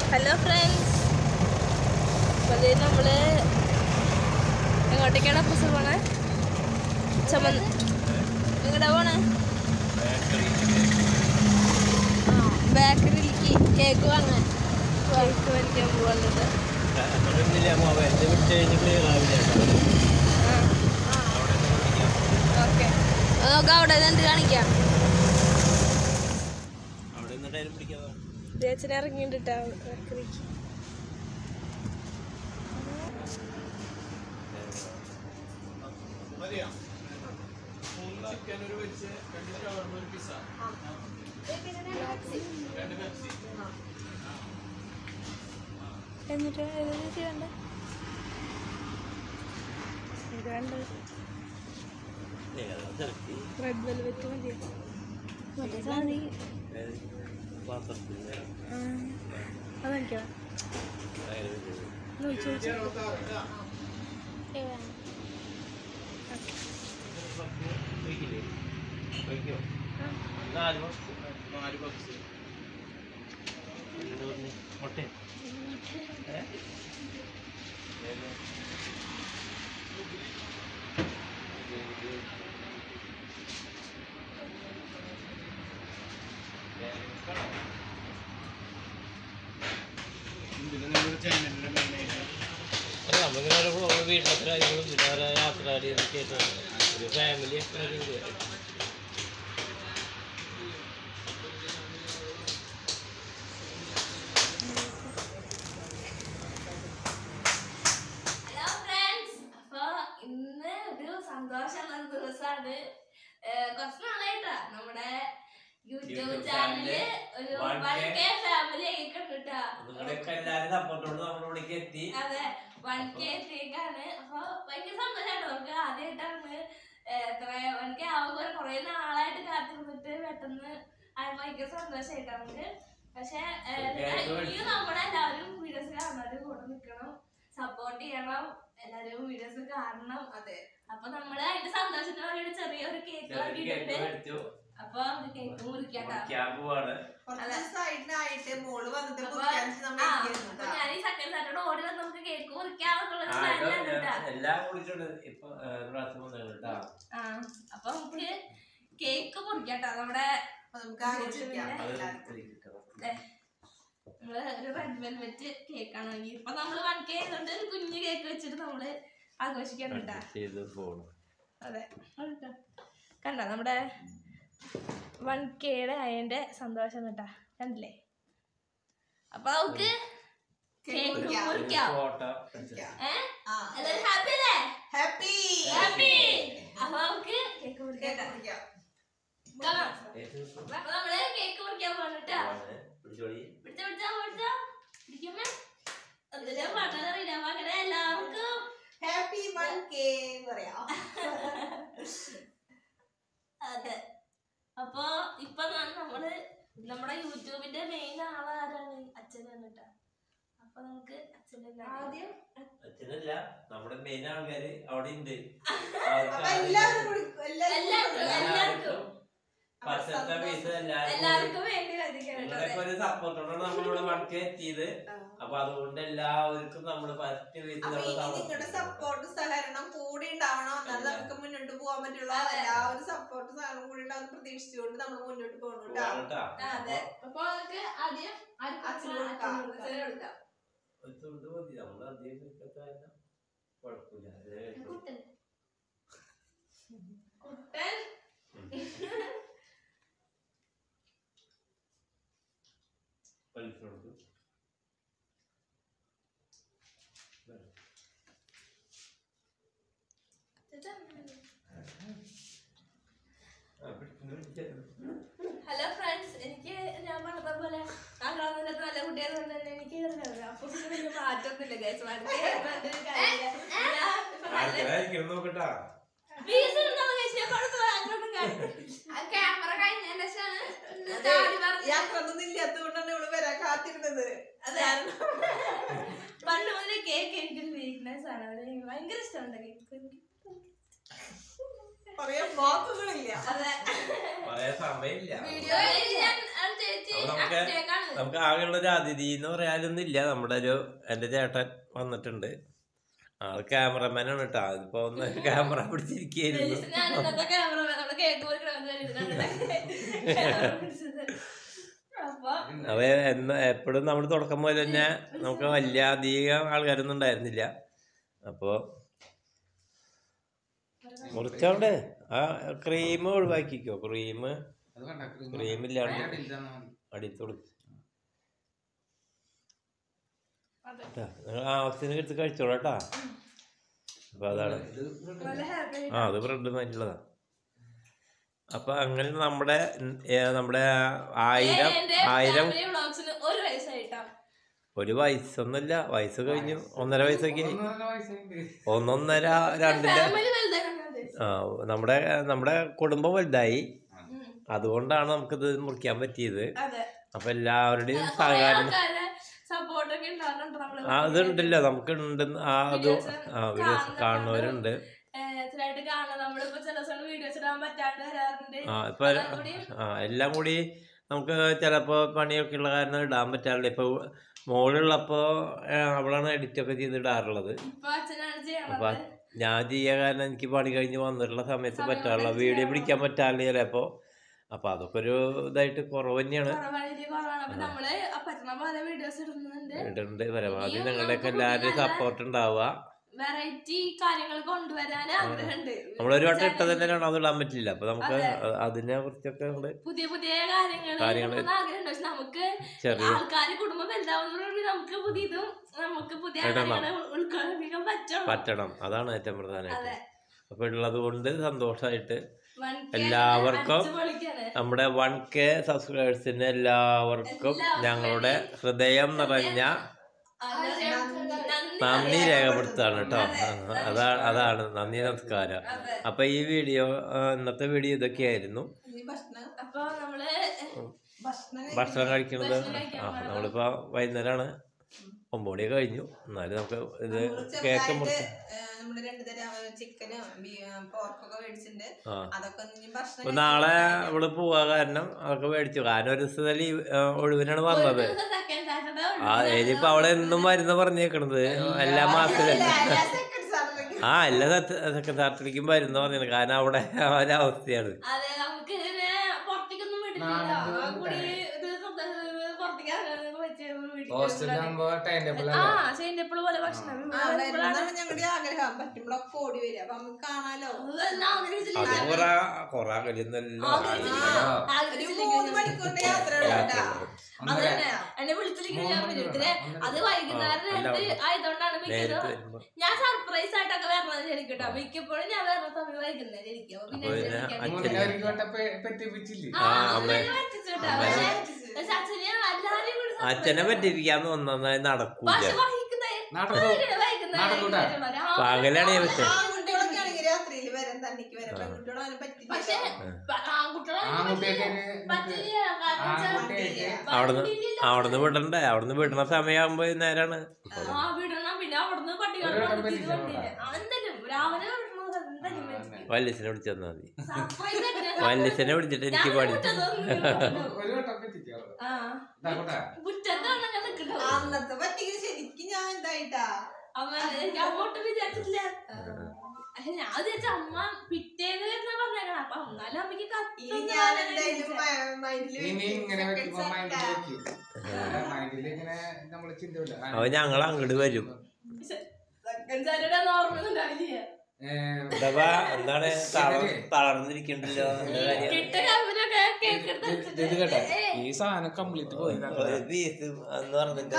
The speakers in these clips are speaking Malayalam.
ഹലോ ഫ്രണ്ട്സ് അപ്പോൾ നമ്മള് എങ്ങോട്ടേക്കാണ് അപ്പൂസ് പോണേ ചുമന്ന് എങ്ങോട്ടാ പോണേ ബേക്കറിയിലേക്ക് കേക്ക് വാങ്ങാൻ കേക്ക് മേടിക്കാൻ പോകുന്നത് ഓക്കെ നമുക്ക് അവിടെ നിന്ന് കാണിക്കാം ചേച്ചനെ ഇറങ്ങിയിട്ടാ ബേക്കറിക്ക് എന്നിട്ട് ഏത് ചേച്ചി വേണ്ട ഇത് വേണ്ടത് റെഡ് വെൽവെറ്റ് മതി മറ്റേ സാധനം ആ, അതെനിക്കോ നോക്കി നമ്മളിങ്ങനെ ഓരോ vlog വീട്ടിലത്തെ കാര്യങ്ങളും പിന്നെ ഓരോ യാത്രകാരി ഇതൊക്കെ ആയിട്ടാണ് ഒരു ഫാമിലി ഒക്കെ ഹലോ ഫ്രണ്ട്സ് അപ്പൊ ഇന്ന് ഒരു സന്തോഷമുള്ള ഒരു ദിവസമാണ് കുറച്ച് നാളായിട്ടാ നമ്മുടെ യൂട്യൂബ് YouTube ചാനലില് channel ഒരു 1K വൺ കെ ഫാമിലി ആയിക്കൊണ്ടിട്ടാ നിങ്ങളുടെയൊക്കെ എല്ലാവരും സപ്പോർട്ടോട് നമ്മുടെ ഇവിടേക്ക് എത്തി അതെ വൺ കെ എത്തിയേക്കാണ് അപ്പൊ ഭയങ്കര സന്തോഷാണ് നമുക്ക് ആദ്യമായിട്ടാണ് എത്ര വൺ കെ ആവുമ്പോൾ കുറെ നാളായിട്ട് കാത്തിരുന്നിട്ട് പെട്ടെന്ന് അത് ഭയങ്കര സന്തോഷമായിട്ടാ നമുക്ക് പക്ഷെ കേക്ക് ഇനിയും നമ്മുടെ എല്ലാവരും വീഡിയോസ് കാണാനും കൂടെ നിൽക്കണം സപ്പോർട്ട് ചെയ്യണം എല്ലാവരും വീഡിയോസ് കാണണം അതെ അപ്പൊ നമ്മള് അതിന്റെ സന്തോഷത്തിന് വേണ്ടി ചെറിയൊരു കേക്ക് ചെറിയൊരു കേക്ക് വാങ്ങിയിട്ടുണ്ട് മേടിച്ചു അപ്പൊ കേക്ക് മുറിക്കാട്ടാ ക്യാമ്പ് പോവാണ് കുറച്ച് അതെ. ദിവസമായിട്ടായിട്ട് മോള് വന്നിട്ട് അപ്പൊ കുറിക്കാൻ നമ്മൾ ആ, ഇരിക്കുന്നു അപ്പൊ കേട്ടോ. ഞാൻ ഈ സെക്കൻഡ് സാറ്റർഡേ ഓടി വന്ന് നമുക്ക് കേക്ക് മുറിക്കാന്നുള്ള ആ, ഇത് പ്ലാനിലാണ് കേട്ടാ എല്ലാം കുടിച്ചിട്ടുണ്ട് ഇപ്പൊ ഏ, ഒരു പ്രാവശ്യം വന്നത് കേട്ടാ ആ അപ്പൊ നമുക്ക് കേക്ക് മുറിക്കാട്ടോ നമ്മുടെ അപ്പൊ നമുക്ക് ആഘോഷിക്കാം അത് എല്ലാവർക്കും. ഇതിലേക്ക് ഇട്ടണം. ദേ, നമ്മള് ഒരു റെഡ് വെൽവെറ്റ് കേക്കാണ് വാങ്ങി ഇപ്പൊ നമ്മള് വൺ കെ ആയതുകൊണ്ട് ഒരു കുഞ്ഞു കേക്ക് വെച്ചിട്ട് നമ്മള് ആഘോഷിക്കാൻ കേട്ടാ ചെയ്ത് പോണു അതെ അതെടുക്കാം. കണ്ട നമ്മുടെ വൺ കെയുടെ അതിന്റെ സന്തോഷം കേട്ടാ കണ്ടില്ലേ അപ്പൊ നമുക്ക് കേക്ക് മുറിക്കാം. മുറിക്കാം ഫോട്ടോ ഏ ആ. എല്ലാരും ഹാപ്പി അല്ലേ ഹാപ്പി ഹാപ്പി അപ്പൊ നമുക്ക് കേക്ക് മുറിക്കാം കേക്ക് മുറിക്കാം. Come on. അപ്പൊ നമ്മള് കേക്ക് മുറിക്കാൻ പോകണട്ടാ പിടിച്ചോളി പിടിച്ച പിടിച്ച പിടിച്ച പിടിക്കുമ്പോ അതിലെ പറഞ്ഞറിയില്ല അപ്പൊ അങ്ങനെ എല്ലാവർക്കും ഹാപ്പി വൺ കെ പറയാം അതെ അപ്പൊ ഇപ്പൊ ന- നമ്മള് നമ്മുടെ യൂട്യൂബിന്റെ മെയിൻ ആളാരാണ് അച്ഛനാണ് കേട്ടാ അപ്പൊ നമുക്ക് അച്ഛനെ ആദ്യം അച്ഛനല്ല നമ്മുടെ മെയിൻ ആൾക്കാര് അവിടെ ഉണ്ട് അപ്പൊ എല്ലാവരും കൂടി എല്ലാവരും എല്ലാവർക്കും, കൂടി എല്ലാവർക്കും. പച്ചത്തെ പൈസ എല്ലാവരും എല്ലാവർക്കും വേണ്ടി വധിക്കണം നിങ്ങളുടെയൊക്കെ ഒരു സപ്പോർട്ടോടാണ് നമ്മളിവിടെ വൺക്ക് എത്തിയത് ആ. അപ്പൊ അതുകൊണ്ട് എല്ലാവർക്കും നമ്മൾ ഫസ്റ്റ് പൈസ അപ്പൊ നമ്മൾ ഇനി നിങ്ങളുടെ സപ്പോർട്ട് സഹകരണം കൂടി ഉണ്ടാവണം എന്നാലും നമുക്ക് മുന്നോട്ട് പോകാൻ പറ്റുള്ള എല്ലാവരും സപ്പോർട്ട് സഹകരണം കൂടി ഉണ്ടാവും പ്രതീക്ഷിച്ചുകൊണ്ട് നമ്മൾ മുന്നോട്ട് പോകണം കേട്ടോ അതെ അപ്പൊ നമുക്ക് ആദ്യം ആർക്ക് അച്ഛന് കൊടുക്കണം? കൊടുക്കാം. അച്ഛന് കൊടുക്കാം ഒരു തുണ്ട് മതി നമ്മൾ അധികം കഴിക്കാത്ത കാരണം കുഴപ്പമില്ല അതേ കഴിച്ചോ. കുട്ടൻ കുട്ടൻ വലിച്ചോണ്ട് ചേട്ടാ. ആ, പിടിക്കുന്നു, പിടിക്കുന്നു. ഹലോ ഫ്രണ്ട്സ് എനിക്ക് ഞാൻ പറഞ്ഞ പോലെ ആ കാണുന്നതിനകത്ത് നല്ല കുട്ടിയായതുകൊണ്ട് തന്നെ എനിക്ക് ഇതിനകത്ത് അപ്പൊ വലിയ മാറ്റമൊന്നുമില്ല ഗൈസ് ആൾക്കാരായിരിക്കണം നോക്കട്ടാ ക്യാമറ കഴിഞ്ഞതിന് ശേഷമാണ് യാത്രൊന്നും ഇല്ലാത്തതുകൊണ്ടാണ് ഇവള് വരാൻ കാത്തിരുന്നത് അതെ പണ്ട് മുതലേ കേക്ക് എനിക്കൊരു വീക്ക്നെസ് ആണ് അത് എനിക്ക് ഭയങ്കര ഇഷ്ടമുണ്ട് കേക്ക് പറയാൻ വാക്കുകളില്ല അതെ പറയാൻ സമയമില്ല വീഡിയോ ഞാൻ ആ ചേച്ചി അപ്പൊ നമുക്ക് അക്ഷയക്കാണ് നമുക്ക് ആകെയുള്ള ഒരു അതിഥി എന്ന് പറയാനൊന്നും ഇല്ല നമ്മുടെ ഒരു എന്റെ ചേട്ടൻ വന്നിട്ടുണ്ട് ആള് ക്യാമറമാനാണ് കേട്ടോ അതിപ്പോ ഒന്ന് ക്യാമറ പിടിച്ചിരിക്കുന്നു ഞാൻ ഇന്നത്തെ ക്യാമറ നമ്മുടെ കേക്ക് പിടിച്ചത് അപ്പൊ അവ എന്ന് എപ്പോഴും നമ്മൾ തുടക്കം പോലെ തന്നെ നമുക്ക് വലിയ അധികം ആൾക്കാരൊന്നും ഉണ്ടായിരുന്നില്ല അപ്പോ മുറിച്ചോണ്ട് ആ ക്രീം ഒഴിവാക്കിക്കോ ക്രീം അത് വേണ്ട, cream ക്രീം വേണ്ട. ഇല്ലാണ്ട് അതിന്റെ അടിയിൽ തന്നാ മതി. അടിയിൽ കൊടുക്കും അതെ. നിങ്ങൾ ആവശ്യത്തിന് എടുത്ത് കഴിച്ചോളൂ കേട്ടാ അപ്പൊ അതാണ് ഇത് bread നല്ല ഹാപ്പി ആ അത് ബ്രെഡ് മാറ്റുള്ളതാ അപ്പൊ അങ്ങനെ നമ്മുടെ ഉം, ഏ, നമ്മുടെ ആയിരം ആയിരം വ്ളോഗ്സിന് ഒരു വയസ്സായിട്ടാ ഒരു വയസ്സൊന്നുമില്ല വയസ്സ് കഴിഞ്ഞു ഒന്നര വയസ്സൊക്കെ ആയി. ഒന്നര വയസ്സുണ്ട്. ഒന്നൊന്നര രണ്ടിന്റെ ഫാമിലി വലുതായിട്ടുണ്ട് ആ നമ്മുടെ നമ്മുടെ കുടുംബം വലുതായി അതുകൊണ്ടാണ് നമുക്കിത് മുറിക്കാൻ പറ്റിയത് അതെ അപ്പൊ എല്ലാവരുടെയും കുറേ സഹകരണം ആൾക്കാരെ സപ്പോർട്ട് ഒക്കെ ഉണ്ടാകുന്നുണ്ട് നമ്മള് ആ അതുണ്ടല്ലോ നമുക്ക് ഉണ്ട് ആ അത് Videos ആ വീഡിയോസ് കാണുന്ന കാണുന്നവരുണ്ട് ഏഹ് സ്ഥിരമായിട്ട് കാണാം നമ്മളിപ്പോ ചില ദിവസം വീഡിയോസ് ഇടാൻ പറ്റാണ്ട് വരാറുണ്ട് ആ ഇപ്പൊ അതുകൂടി ആ എല്ലാം കൂടി നമുക്ക് ചിലപ്പോ പണിയൊക്കെ ഉള്ള കാരണം ഇടാൻ പറ്റാറില്ല ഇപ്പൊ മോളുള്ളപ്പോ ഏ, അവളാണ് എഡിറ്റ് ഒക്കെ ചെയ്ത് ഇടാറുള്ളത് ഇപ്പൊ അച്ഛനാണ് അപ്പൊ ചെയ്യണത് ഞാൻ ചെയ്യാൻ കാരണം എനിക്ക് പണി കഴിഞ്ഞ് വന്നിട്ടുള്ള സമയത്ത് സമയം പറ്റാറില്ല കൊണ്ട് വീഡിയോ ചെയ്യാൻ പിടിക്കാൻ പറ്റാറില്ല ചിലപ്പോ അപ്പൊ അതൊക്കെ ഒരു ഇതായിട്ട് കുറവ് തന്നെയാണ് കുറവാണ് കുറവാണ് അപ്പൊ നമ്മള് പറ്റുന്ന പോലെ വീഡിയോസ് ഇടുന്നുണ്ട് ഇടുന്നുണ്ട് പരമാവധി ഇനിയും നിങ്ങളുടെയൊക്കെ നമുക്ക് എല്ലാവരുടെയും നല്ല- സപ്പോർട്ട് ഉണ്ടാവുക വെറൈറ്റി കാര്യങ്ങൾ കൊണ്ടുവരാൻ ആഗ്രഹമുണ്ട് നമ്മളൊരു വട്ടം ഇട്ടത് തന്നെയാണ് അത് ഇടാൻ പറ്റില്ല അപ്പൊ നമുക്ക് അതെ. അ- അതിനെ കുറിച്ചൊക്കെ നമ്മള് പുതിയ പുതിയ കാര്യങ്ങൾ കാര്യങ്ങള് ആഗ്രഹമുണ്ട് പക്ഷെ നമുക്ക് ചെറിയ ആൾക്കാര് കുടുംബം വലുതാവുന്നതോടുകൂടി നമുക്ക് പുതിയതും നമുക്ക് പുതിയ ഇടണം. കാര്യങ്ങൾ ഉൾക്കൊള്ളിക്കാൻ പറ്റും പറ്റണം അതാണ് ഏറ്റവും പ്രധാനമായിട്ട് അതെ അപ്പൊ ഉള്ളത് കൊണ്ട് സന്തോഷമായിട്ട് 1K എല്ലാവർക്കും അടിച്ച് പൊളിക്കാണ്. നമ്മുടെ വൺ കെ സബ്സ്ക്രൈബേഴ്സിന് എല്ലാവർക്കും എല്ലാവർക്കും ഞങ്ങളുടെ ഹൃദയം നിറഞ്ഞ നന്ദി രേഖപ്പെടുത്താണ് കേട്ടോ അതാണ് അതാണ് നന്ദി നമസ്കാരം അതെ. അപ്പൊ ഈ വീഡിയോ ആ, ഇന്നത്തെ വീഡിയോ ഇതൊക്കെയായിരുന്നു ഇനി ഭക്ഷണം അപ്പൊ നമ്മള് ഭക്ഷണം ഭക്ഷണം കഴിക്കുന്നത് ഭക്ഷണം കഴിക്കാൻ ആ പോകണം. നമ്മളിപ്പോ വൈകുന്നേരമാണ് ഒമ്പത് മണി കഴിഞ്ഞു എന്നാലും നമുക്ക് ഇത് നമ്മള് കേക്ക് ചെറുതായിട്ട് മുറിച്ച് ഏഹ്, നമ്മള് രണ്ടു തരം ചിക്കനും പോർക്കൊക്കെ മേടിച്ചിട്ടുണ്ട് ആ അതൊക്കെ ഒന്ന് ഇനി ഭക്ഷണം അപ്പൊ നാളെ ഇവിടെ പോവാ കാരണം അതൊക്കെ മേടിച്ചു കാരണം ഒരു ദിവസത്തെ ലീവ് ഒഴിവിനാണ് വന്നത് ഒരു ദിവസം second Saturday ആ ഉണ്ട്. ഇനിയിപ്പോ അവളെ എന്നും മരുന്ന് പറഞ്ഞേക്കണത് എല്ലാ മാസത്തിലും ആ എല്ലാ സെക്കൻഡ് സാറ്റർഡേക്കും മരുന്ന് പറഞ്ഞത് കാരണം അവിടെ ആ ഒരവസ്ഥയാണ് അതെ നമുക്ക് ഇങ്ങനെ പുറത്തേക്കൊന്നും വിടില്ല നാളെ ആ കൂടി ഇത് സ്വന്തം പുറത്തേക്ക് ഇറങ്ങാനൊക്കെ പറ്റിയ ഒരു വീട്ടിൽ ഹോസ്റ്റലിലാകുമ്പോ ടൈം ടേബിൾ ആ അല്ലേ ചെയ്യുന്നപ്പോൾ പോലെ ഭക്ഷണം വരുന്നതാണ് ഞങ്ങളുടെ ആഗ്രഹം പറ്റുമ്പോഴൊക്കെ ഓടി വരിക അപ്പൊ നമുക്ക് കാണാലോ അത് കൊറേ കൊറേ കഴിയുന്നല്ലോ ഒരു മൂന്ന് മണിക്കൂറിന്റെ യാത്ര അത് തന്നെ എന്നെ വിളിച്ചിരിക്കുന്ന ഞാൻ വിളിച്ചിട്ട് അത് വൈകുന്നേരം നേരത്ത് ആയതുകൊണ്ടാണ് നേരിട്ട് മിക്കതും വരുമ്പോ ഞാൻ സർപ്രൈസ് ആയിട്ടൊക്കെ വരണത് ശരിക്കും കേട്ടോ മിക്കപ്പോഴും ഞാൻ വരുന്ന സമയം വൈകുന്നേരം ഇരിക്കും അപ്പൊ പിന്നെ അപ്പൊ പിന്നെ വിളിക്കാൻ അച്ഛൻ- പറ്റില്ല. മുന്നേ ഒരു വട്ടം പെ- പറ്റിപ്പിച്ചില്ലേ ആ, ആ, അമ്മേനെ അമ്മേ. പറ്റിച്ചു കേട്ടോ. അമ്മേ. പക്ഷേ- പക്ഷേ അച്ഛനെ എല്ലാരെയും കൂടി surprise അച്ഛനെ ആക്കി. പറ്റിയിരിക്കാന്ന് ഒന്നായി നടക്കൂല പക്ഷേ വൈകുന്നേ- നടക്കൂ. വൈകുന്നേരം നടക്കൂട്ടാ. വരുമ്പോ ആ, പകലാണ് ഞാൻ പറ്റുക ആൺകുട്ടികളൊക്കെ ആണെങ്കിൽ രാത്രിയിൽ വരാൻ തന്നിക്ക് വരാം പെൺകുട്ടികളും അങ്ങനെ പക്ഷേ പറ്റില്ല പ- ആൺകുട്ടികളെ ആൺകുട്ടിയൊക്കെ പറ്റില്ല കാരണം വെച്ചാ ആൺകുട്ടിയൊക്കെ അവിടുന്ന് വണ്ടിയിലില്ല. അവിടുന്ന് വിടണ്ടേ അവിടുന്ന് വിടണ സമയമാകുമ്പോ നേരാണ് ആ വിടണം പിന്നെ അവിടുന്ന് പട്ടികൾ ഒരു വട്ടം വന്നിട്ട് പറ്റിച്ചു വണ്ടിയില്. ആ, എന്തായാലും രാവിലെ വിടണത് എന്തായാലും പറ്റില്ല. വല്യച്ഛനെ വിളിച്ചു തന്നാ മതി Surprise ആയിട്ട് ഞാൻ വല്യച്ഛനെ വിളിച്ചിട്ട് എനിക്ക് ഞാൻ പണി മുറ്റത്തൊന്നും ഒരു വട്ടം പറ്റിച്ചോ ആ, ഇതാക്കോട്ടെ മുറ്റത്താണ് ഞാൻ നിൽക്കുന്നത്. അന്നത്തെ പറ്റിയത് ശരിക്കും ഞാൻ എന്തായിട്ടാ അമ്മ എനിക്ക് അങ്ങോട്ട് വിചാരിച്ചിട്ടില്ല പക്ഷെ ഞാൻ വിചാരിച്ച അമ്മ പിറ്റേന്ന് വരുന്ന പറഞ്ഞേക്കണം അപ്പൊ എന്നാലും അമ്മക്ക് ഇനി കത്തുന്ന ഞാൻ പോലെ എന്തായാലും വിചാരിച്ചേ. മൈൻഡിൽ ഇനി ഇങ്ങനെ വെക്കുമ്പോ മൈൻഡിൽ വെക്കും മൈൻഡിൽ ഇങ്ങനെ നമ്മള് ചിന്തയില്ല അവ ഞങ്ങൾ അങ്ങോട്ട് വരും Second Saturday ഒന്നും ഓർമ്മയൊന്നുണ്ടാവില്ല. ഇതവാ എന്താണ് തളർ- തളർന്നിരിക്കണ്ടല്ലോ എന്താ കാര്യം കിട്ട കമ്പനിയൊക്കെ കേക്ക് എടുത്ത് ഇത് വെച്ചിട്ട് കേട്ടെ ഏയ്, ഈ സാധനം കംപ്ലീറ്റ് പോയി ഒരു പീസ് എന്ന് പറഞ്ഞിട്ട്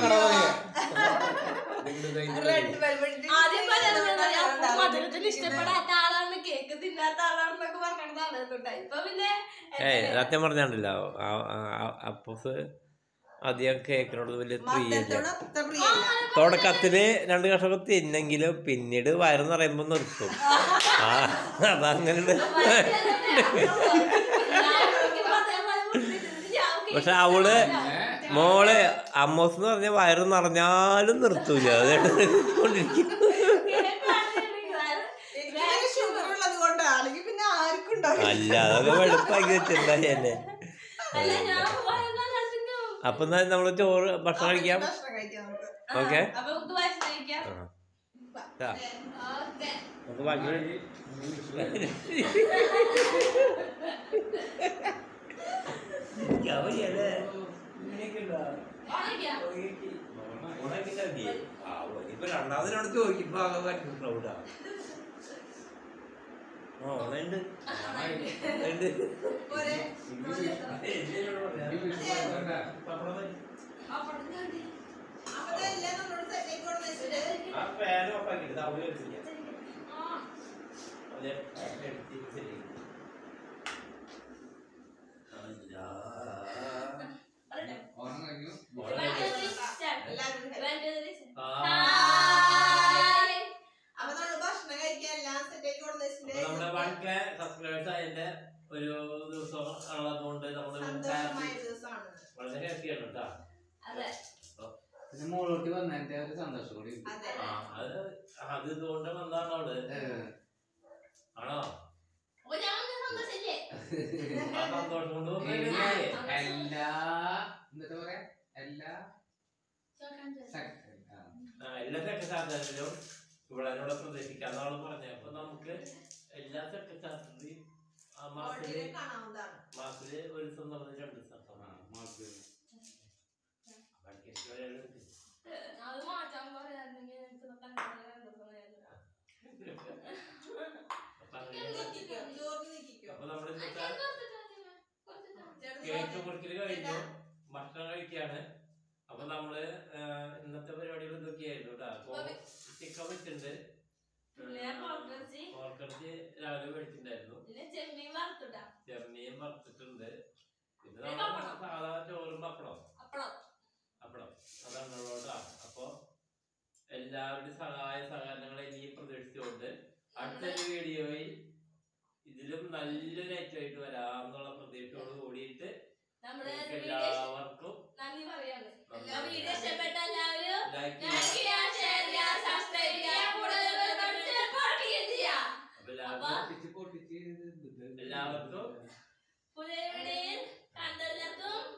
റെഡ് വെൽവെറ്റ് ആദ്യം പറയുന്നത് മധുരത്തിൽ ഇഷ്ടപ്പെടാത്ത ആളാണ് കേക്ക് തിന്നാത്ത ആളാണെന്നൊക്കെ പറഞ്ഞതാണ് തൊട്ടാ ഇപ്പൊ പിന്നെ ഏയ് സത്യം പറഞ്ഞാണ്ടല്ലോ അപ്പൂസ് അധികം കേക്കിനോട് വലിയ പ്രിയല്ല മധുരത്തോട് അത്ര പ്രിയല്ല തുടക്കത്തില് രണ്ട് കഷ്ണമൊക്കെ തിന്നെങ്കിലും പിന്നീട് വയറെന്ന് പറയുമ്പോ നിർത്തും ആ അതങ്ങനെ പക്ഷെ അവള് മോള് അമ്മോസ് എന്ന് പറഞ്ഞ വയറ് നിറഞ്ഞാലും നിർത്തൂല അതായിട്ട് കൊണ്ടിരിക്കും എനിക്ക് ഷുഗർ ഉള്ളത് കൊണ്ടാ അല്ലെങ്കിൽ പിന്നെ അല്ല അതൊക്കെ വെളുപ്പാക്കി വെച്ചിട്ടുണ്ടായി എന്നെ അല്ല ഞാൻ പോയെന്നാ കണ്ടിട്ടും. അപ്പൊ എന്നാ നമ്മള് ചോറ് ഭക്ഷണം കഴിക്കാം ഭക്ഷണം കഴിക്കാം നമുക്ക് ആ, ഓക്കേ. അപ്പൊ നമുക്ക് ഭക്ഷണം കഴിക്കാം ആ. ബാ. ആ. ഓക്കെ നമുക്ക് ബാക്കി രണ്ടാമതിനോട് ചോദിക്കുമ്പോ ആകെ പറ്റും പ്രൗഢാ ഓണുണ്ട് ഉണ്ട് പോരെ? അപ്പുറത്ത് കണ്ടി. അപ്പൊ ഇതെല്ലാം നമ്മളോട് set ആക്കി കൊടുന്ന് വെച്ചിട്ട് ആ ഫാൻ ഓഫ് ആക്കിയിട്ട് അവിടെ വെച്ചില്ല ആ, അതെ എടുത്ത് ശരി അല്ലാ. പറയട്ടെ. ഓണം കഴിഞ്ഞു വേണ്ടത് start. എല്ലാവരും കൂടി. വേണ്ടത് ആ. ഹായ്. അപ്പൊ നമ്മള് ഭക്ഷണം കഴിക്കാൻ എല്ലാം സെറ്റ് ആക്കി കൊടുന്ന് അപ്പൊ നമ്മുടെ വൺ വെച്ചിട്ട് കെ സബ്സ്ക്രൈബേഴ്സ് അതിന്റെ ഒരു ദിവസം ഉള്ളതുകൊണ്ട് നമ്മള് സന്തോഷമായ ദിവസമാണ് വളരെ ഹാപ്പിയാണ് കേട്ടോ അതെ പിന്നെ മോളോട്ട് വന്നതിന്റെ ഒരു സന്തോഷം കൂടി ഉണ്ട്. അതെ ആ അത് അത് ഇതുകൊണ്ട് വന്നാണ് അവള് ഏഹ്. ആണോ അപ്പൊ ഞാൻ വന്ന സന്തോഷല്ലേ ആ സന്തോഷം കൊണ്ട് ഇനി വന്നതല്ലേ? എല്ലാ എന്താ പറയാ എല്ലാ ചോക്കാൻ ചോദിച്ചു. സെ- ആ. ആ, എല്ലാ സെക്രട്ടറിയിലും ഇവിടെ പ്രതീക്ഷിക്കാന്നാണ് പറഞ്ഞത് അപ്പൊ നമുക്ക് എല്ലാ സെക്രട്ടറിയും ആ മാസത്തില് ഓൾറെഡി കാണാവുന്നതാണ് മാസത്തില് ഒരു ദിവസം നമ്മൾ രണ്ട് ദിവസം ആ, മോൾക്ക് പഠിക്കാൻ ഒരാളുണ്ട്. അത് മാറ്റാൻ പറയാറുണ്ടെങ്കിൽ എനിക്ക് തങ്ങളുടെ രണ്ടുപേരും അപ്പൊ അങ്ങനെ നിക്കിക്കോ, ചോറ് നിക്കിക്കോ. അപ്പൊ നമ്മുടെ ആ, ഇന്നത്തെ ഞാൻ കുറച്ച് ചോദിച്ചു. കുറച്ച് ചോദിച്ചു. ചെറുത് കേക്ക് ചോറ് മുറിക്കല് കഴിഞ്ഞു ഭക്ഷണം കഴിക്കാണ് അപ്പൊ നമ്മള് ആ, ഇന്നത്തെ പരിപാടികൾ ഇതൊക്കെയായിരുന്നു കേട്ടോ അപ്പൊ ചിക്കൻ വെച്ചിട്ടുണ്ട് പിന്നെ കോൺഗ്രസ് ഓർക്കടിച്ച് രാവിലെ മേടിച്ചിട്ടുണ്ടായിരുന്നു പിന്നെ ചെമ്മീൻ വറുത്തിട്ടാ ചെമ്മീൻ വറുത്തിട്ടുണ്ട് പിന്നെ പിന്നെ നമ്മള് പപ്പടം. സാധാ ചോറും പപ്പടം അപ്പളം പപ്പടം അതാണ് കേട്ടോ അപ്പൊ എല്ലാവരുടെയും സഹായ സഹകരണങ്ങൾ ഇനിയും പ്രതീക്ഷിച്ചുകൊണ്ട് അടുത്തൊരു വീഡിയോയിൽ ഇതിലും നല്ലൊരു ഐറ്റമായിട്ട് വരാമെന്നുള്ള പ്രതീക്ഷയോട് കൂടിയിട്ട് നമ്മള് നിങ്ങൾക്ക് വീഡിയോ എല്ലാവർക്കും നന്ദി പറയാണ് നന്ദി ആ വീഡിയോ ഇഷ്ടപ്പെട്ട എല്ലാവരും ലൈക്ക് ലൈക്ക് ചെയ്യാം ചെയ്യുക ഷെയർ ചെയ്യുക സബ്സ്ക്രൈബ് ചെയ്യുക കൂടുതൽ സപ്പോർട്ട് ചെയ്യുക അപ്പൊ എല്ലാവർക്കും പൊട്ടിച്ച് പൊട്ടിച്ച് ഇത് ഇത് ഇത് എല്ലാവർക്കും പുതിയ വീഡിയോയിൽ കണ്ടെല്ലാവർക്കും